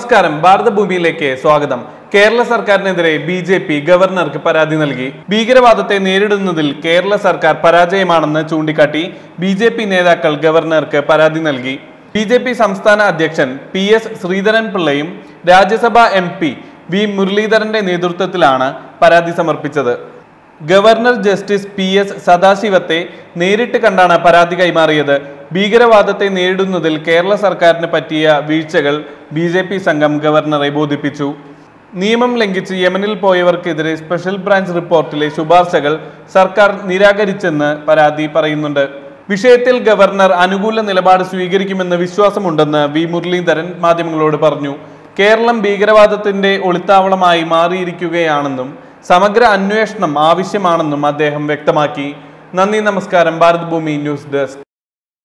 നമസ്കാരം ഭാരതഭൂമിയിലേക്ക് സ്വാഗതം കേരള സർക്കാരിനെതിരെ ബി ജെ പി ഗവർണർക്ക് പരാതി നൽകി ഭീകരവാദത്തെ നേരിടുന്നതിൽ കേരള സർക്കാർ പരാജയമാണെന്ന് ചൂണ്ടിക്കാട്ടി ബി ജെ പി നേതാക്കൾ ഗവർണർക്ക് പരാതി നൽകി ബി ജെ പി സംസ്ഥാന അധ്യക്ഷൻ പി എസ് ശ്രീധരൻ പിള്ളയും രാജ്യസഭാ എം പി വി മുരളീധരന്റെ നേതൃത്വത്തിലാണ് പരാതി സമർപ്പിച്ചത് ഗവർണർ ജസ്റ്റിസ് പി എസ് സദാശിവത്തെ നേരിട്ട് കണ്ടാണ് പരാതി കൈമാറിയത് ഭീകരവാദത്തെ നേരിടുന്നതിൽ കേരള സർക്കാരിന് പറ്റിയ വീഴ്ചകൾ ബി ജെ പി സംഘം ഗവർണറെ ബോധിപ്പിച്ചു നിയമം ലംഘിച്ച് യമനിൽ പോയവർക്കെതിരെ സ്പെഷ്യൽ ബ്രാഞ്ച് റിപ്പോർട്ടിലെ ശുപാർശകൾ സർക്കാർ നിരാകരിച്ചെന്ന് പരാതി പറയുന്നുണ്ട് വിഷയത്തിൽ ഗവർണർ അനുകൂല നിലപാട് സ്വീകരിക്കുമെന്ന് വിശ്വാസമുണ്ടെന്ന് വി മുരളീധരൻ മാധ്യമങ്ങളോട് പറഞ്ഞു കേരളം ഭീകരവാദത്തിന്റെ ഒളിത്താവളമായി മാറിയിരിക്കുകയാണെന്നും സമഗ്ര അന്വേഷണം ആവശ്യമാണെന്നും അദ്ദേഹം വ്യക്തമാക്കി നന്ദി നമസ്കാരം ഭാരത് ഭൂമി ന്യൂസ് ഡെസ്ക്